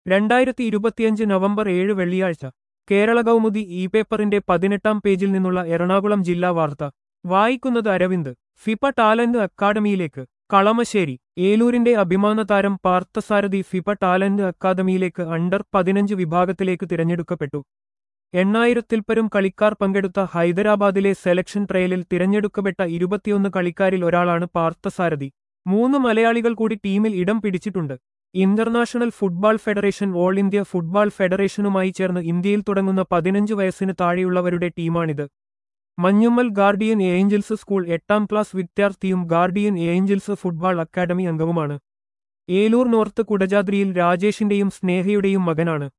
രണ്ടായിരത്തി ഇരുപത്തിയഞ്ച് നവംബർ ഏഴ് വെള്ളിയാഴ്ച കേരള കൗമുദി ഇ പേപ്പറിന്റെ പതിനെട്ടാം പേജിൽ നിന്നുള്ള എറണാകുളം ജില്ലാ വാർത്ത വായിക്കുന്നത് അരവിന്ദ് ഫിഫ ടാലന്റ് അക്കാദമിയിലേക്ക് കളമശ്ശേരി ഏലൂരിന്റെ അഭിമാന താരം പാർത്ഥസാരഥി ഫിഫ ടാലന്റ് അക്കാദമിയിലേക്ക് അണ്ടർ പതിനഞ്ച് വിഭാഗത്തിലേക്ക് തിരഞ്ഞെടുക്കപ്പെട്ടു എണ്ണായിരത്തിൽപ്പരും കളിക്കാർ പങ്കെടുത്ത ഹൈദരാബാദിലെ സെലക്ഷൻ ട്രയലിൽ തിരഞ്ഞെടുക്കപ്പെട്ട ഇരുപത്തിയൊന്ന് കളിക്കാരിൽ ഒരാളാണ് പാർത്ഥസാരഥി മൂന്ന് മലയാളികൾ കൂടി ടീമിൽ ഇടം പിടിച്ചിട്ടുണ്ട് international football federation all India football ഫെഡറേഷനുമായി ചേർന്ന് ഇന്ത്യയിൽ തുടങ്ങുന്ന പതിനഞ്ച് വയസ്സിന് താഴെയുള്ളവരുടെ ടീമാണിത് മഞ്ഞുമ്മൽ ഗാർഡിയൻ ഏഞ്ചൽസ് സ്കൂൾ എട്ടാം ക്ലാസ് വിദ്യാർത്ഥിയും ഗാർഡിയൻ ഏഞ്ചൽസ് ഫുട്ബോൾ അക്കാദമി അംഗവുമാണ് ഏലൂർ നോർത്ത് കുടജാദ്രിയിൽ രാജേഷിന്റെയും സ്നേഹയുടെയും മകനാണ്